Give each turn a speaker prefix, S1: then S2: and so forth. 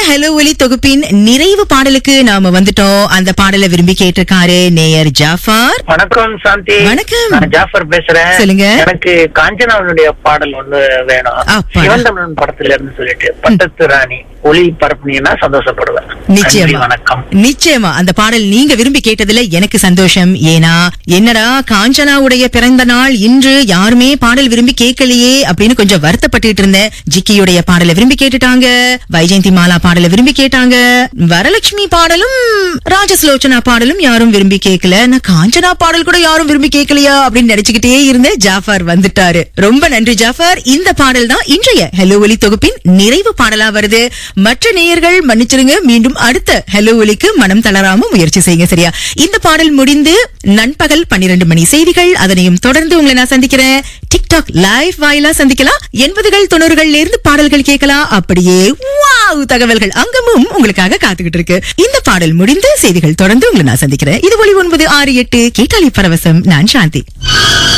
S1: Hello ஒலி தொகுப்பின் நிறைவு பாடலுக்கு நாம வந்துட்டோம் அந்த பாடலை விரும்பி கேட்டிருக்காரு நேயர் ஜாஃபார்
S2: வணக்கம் சாந்தி
S1: வணக்கம்.
S2: நான் ஜாஃபர் பேசுறேன்
S1: சொல்லுங்க.
S2: எனக்கு காஞ்சனாவுடைய பாடல் ஒண்ணு வேணும்
S1: அப்பா.
S2: சிவந்தமிழன் படத்துல இருந்து சொல்லிட்டு பட்டத்து ராணி ஒளி பரப்புனீங்கன்னா சந்தோஷப்படுவேன் நன்றி,
S1: நிச்சயமா
S2: வணக்கம்
S1: நிச்சயமா அந்த பாடல் நீங்க விரும்பி கேட்டதுல எனக்கு சந்தோஷம் ஏன்னா என்னடா காஞ்சனாவுடைய பிறந்த நாள் இன்று யாருமே பாடல் விரும்பி கேட்கலையே அப்படின்னு கொஞ்சம் வருத்தப்பட்டுட்டு இருந்தேன் ஜிக்கியுடைய பாடலை விரும்பி கேட்டுட்டாங்க வைஜெயந்தி மாலா பாடலை விரும்பி கேட்டாங்க வரலட்சுமி பாடலும் ராஜஸ்லோச்சனா பாடலும் யாரும் விரும்பி கேட்கல நான் காஞ்சனா பாடல் கூட யாரும் விரும்பி கேட்கலையா அப்படின்னு நினைச்சுக்கிட்டே இருந்தேன் ஜாஃபர் வந்துட்டாரு ரொம்ப நன்றி ஜாஃபர் இந்த பாடல் தான் இன்றைய ஹலோ ஒலி தொகுப்பின் நிறைவு பாடலா வருது மற்ற நேயர்கள் மன்னிச்சிருங்க மீண்டும் அடுத்த ஹலோ ஒலிக்கு மனம் தளராம முயற்சி செய்யுங்க சரியா இந்த பாடல் முடிந்து நண்பகல் பன்னிரண்டு மணி செய்திகள் அதனையும் தொடர்ந்து உங்களை நான் சந்திக்கிறேன் டிக்டாக் லைவ் வாயிலா சந்திக்கலாம் எண்பதுகள் தொண்ணூறுகள்ல இருந்து பாடல்கள் கேட்கலாம் அப்படியே வாவ் தகவல்கள் அங்கமும் உங்களுக்காக காத்துக்கிட்டு இருக்கு இந்த பாடல் முடிந்து செய்திகள் தொடர்ந்து உங்களை நான் சந்திக்கிறேன் இது ஒளி ஒன்பது ஆறு எட்டு கேட்டாளி பரவசம் நான் சாந்தி